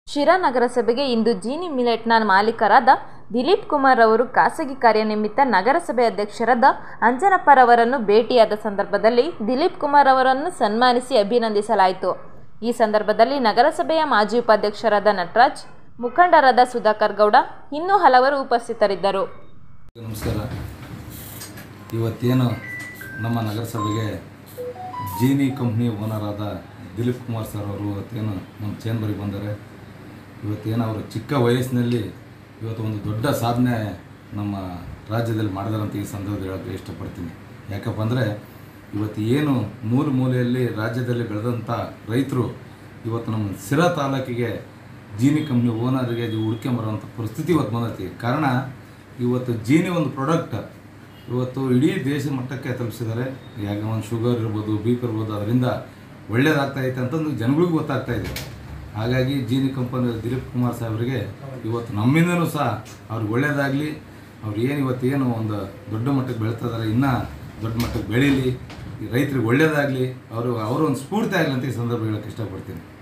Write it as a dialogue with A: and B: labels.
A: ಶಿರಾ ನಗರಸಭೆಗೆ ಇಂದು ಜೀನಿ ಮಿಲೆಟ್ನ ಮಾಲೀಕರಾದ ದಿಲೀಪ್ ಕುಮಾರ್ ಅವರು ಖಾಸಗಿ ಕಾರ್ಯನಿಮಿತ್ತ ನಗರಸಭೆ ಅಧ್ಯಕ್ಷರಾದ ಅಂಜನಪ್ಪರವರನ್ನು ಭೇಟಿಯಾದ ಸಂದರ್ಭದಲ್ಲಿ ದಿಲೀಪ್ ಕುಮಾರ್ ಅವರನ್ನು ಸನ್ಮಾನಿಸಿ ಅಭಿನಂದಿಸಲಾಯಿತು ಈ ಸಂದರ್ಭದಲ್ಲಿ ನಗರಸಭೆಯ ಮಾಜಿ ಉಪಾಧ್ಯಕ್ಷರಾದ ನಟರಾಜ್ ಮುಖಂಡರಾದ ಸುಧಾಕರ್ ಗೌಡ ಇನ್ನೂ ಹಲವರು ಉಪಸ್ಥಿತರಿದ್ದರು
B: ನಮಸ್ಕಾರ ಇವತ್ತೇನು ನಮ್ಮ ನಗರಸಭೆಗೆ ಜೀನಿ ಕಂಪ್ನಿ ಓನರ್ ಆದ ದಿಲೀಪ್ ಕುಮಾರ್ ಸರ್ ಅವರು ಇವತ್ತೇನು ನಮ್ಮ ಚೇಂಬರಿಗೆ ಬಂದರೆ ಇವತ್ತೇನು ಅವರು ಚಿಕ್ಕ ವಯಸ್ಸಿನಲ್ಲಿ ಇವತ್ತು ಒಂದು ದೊಡ್ಡ ಸಾಧನೆ ನಮ್ಮ ರಾಜ್ಯದಲ್ಲಿ ಮಾಡಿದಾರೆ ಅಂತ ಈ ಸಂದರ್ಭದಲ್ಲಿ ಹೇಳೋಕ್ಕೆ ಇಷ್ಟಪಡ್ತೀನಿ ಯಾಕಪ್ಪ ಅಂದರೆ ಇವತ್ತು ಏನು ಮೂಲ ಮೂಲೆಯಲ್ಲಿ ರಾಜ್ಯದಲ್ಲಿ ಬೆಳೆದಂಥ ರೈತರು ಇವತ್ತು ನಮ್ಮ ಸಿರಾ ತಾಲೂಕಿಗೆ ಜೀನಿ ಕಂಪ್ನಿ ಓನರ್ಗೆ ಹುಡ್ಕೊಂಬರೋಂಥ ಪರಿಸ್ಥಿತಿ ಇವತ್ತು ಬಂದೈತಿ ಕಾರಣ ಇವತ್ತು ಜೀನಿ ಒಂದು ಪ್ರಾಡಕ್ಟ್ ಇವತ್ತು ಇಡೀ ದೇಶ ಮಟ್ಟಕ್ಕೆ ತಲುಪಿಸಿದ್ದಾರೆ ಯಾಕೆ ಒಂದು ಶುಗರ್ ಇರ್ಬೋದು ಬಿ ಪಿ ಇರ್ಬೋದು ಅದರಿಂದ ಒಳ್ಳೇದಾಗ್ತಾ ಐತೆ ಅಂತಂದು ಜನಗಳಿಗೂ ಗೊತ್ತಾಗ್ತಾ ಇದೆ ಹಾಗಾಗಿ ಜೀನಿ ಕಂಪನಿ ದಿಲೀಪ್ ಕುಮಾರ್ ಸಾಹೇಬರಿಗೆ ಇವತ್ತು ನಮ್ಮಿಂದನೂ ಸಹ ಅವ್ರಿಗೆ ಒಳ್ಳೇದಾಗಲಿ ಅವ್ರು ಏನು ಇವತ್ತು ಏನು ಒಂದು ದೊಡ್ಡ ಮಟ್ಟಕ್ಕೆ ಬೆಳೀತಾ ಇದ್ದಾರೆ ಇನ್ನೂ ದೊಡ್ಡ ಮಟ್ಟಕ್ಕೆ ಬೆಳೀಲಿ ಈ ರೈತರಿಗೆ ಒಳ್ಳೇದಾಗಲಿ ಅವರು ಅವರು ಒಂದು ಸ್ಫೂರ್ತಿ ಆಗಲಿ ಅಂತ ಈ ಸಂದರ್ಭ ಹೇಳಕ್ಕೆ ಇಷ್ಟಪಡ್ತೀನಿ